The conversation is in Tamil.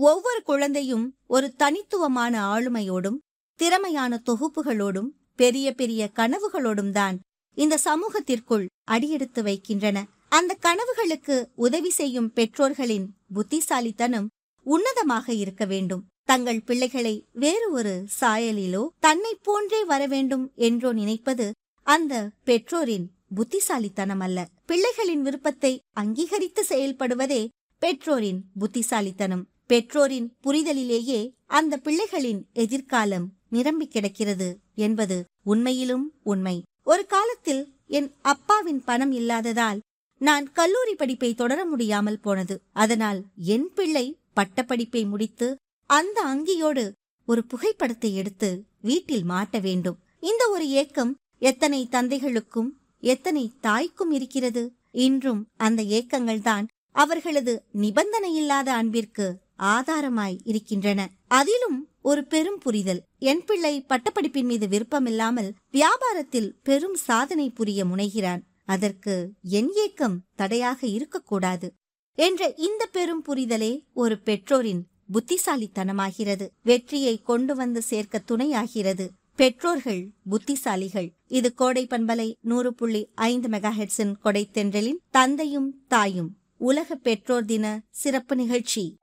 ஒவ்வொரு குழந்தையும் ஒரு தனித்துவமான ஆளுமையோடும் திறமையான தொகுப்புகளோடும் பெரிய பெரிய கனவுகளோடும் தான் இந்த சமூகத்திற்குள் அடியெடுத்து வைக்கின்றன அந்த கனவுகளுக்கு உதவி செய்யும் பெற்றோர்களின் புத்திசாலித்தனம் உன்னதமாக இருக்க வேண்டும் தங்கள் பிள்ளைகளை வேறு ஒரு சாயலிலோ தன்னைப் போன்றே வர வேண்டும் என்றோ நினைப்பது அந்த பெற்றோரின் புத்திசாலித்தனம் அல்ல பிள்ளைகளின் விருப்பத்தை அங்கீகரித்து செயல்படுவதே பெற்றோரின் புத்திசாலித்தனம் பெற்றோரின் புரிதலிலேயே அந்த பிள்ளைகளின் எதிர்காலம் நிரம்பி கிடக்கிறது என்பது உண்மையிலும் உண்மை ஒரு காலத்தில் என் அப்பாவின் பணம் இல்லாததால் நான் கல்லூரி படிப்பை தொடர முடியாமல் போனது அதனால் என் பிள்ளை பட்டப்படிப்பை முடித்து அந்த அங்கியோடு ஒரு புகைப்படத்தை எடுத்து வீட்டில் மாட்ட வேண்டும் இந்த ஒரு ஏக்கம் எத்தனை தந்தைகளுக்கும் எத்தனை தாய்க்கும் இருக்கிறது இன்றும் அந்த ஏக்கங்கள்தான் அவர்களது நிபந்தனையில்லாத அன்பிற்கு ஆதாரமாய் இருக்கின்றன அதிலும் ஒரு பெரும் புரிதல் என் பிள்ளை பட்டப்படிப்பின் மீது விருப்பமில்லாமல் வியாபாரத்தில் பெரும் சாதனை புரிய முனைகிறான் அதற்கு என் ஏக்கம் தடையாக இருக்கக்கூடாது என்ற இந்த பெரும் புரிதலே ஒரு பெற்றோரின் புத்திசாலித்தனமாகிறது வெற்றியை கொண்டு வந்து சேர்க்க துணையாகிறது பெற்றோர்கள் புத்திசாலிகள் இது கோடை பண்பலை நூறு புள்ளி ஐந்து மெகா ஹெட்ஸின் கொடை தென்றலின் தந்தையும் தாயும் உலக பெற்றோர் தின சிறப்பு நிகழ்ச்சி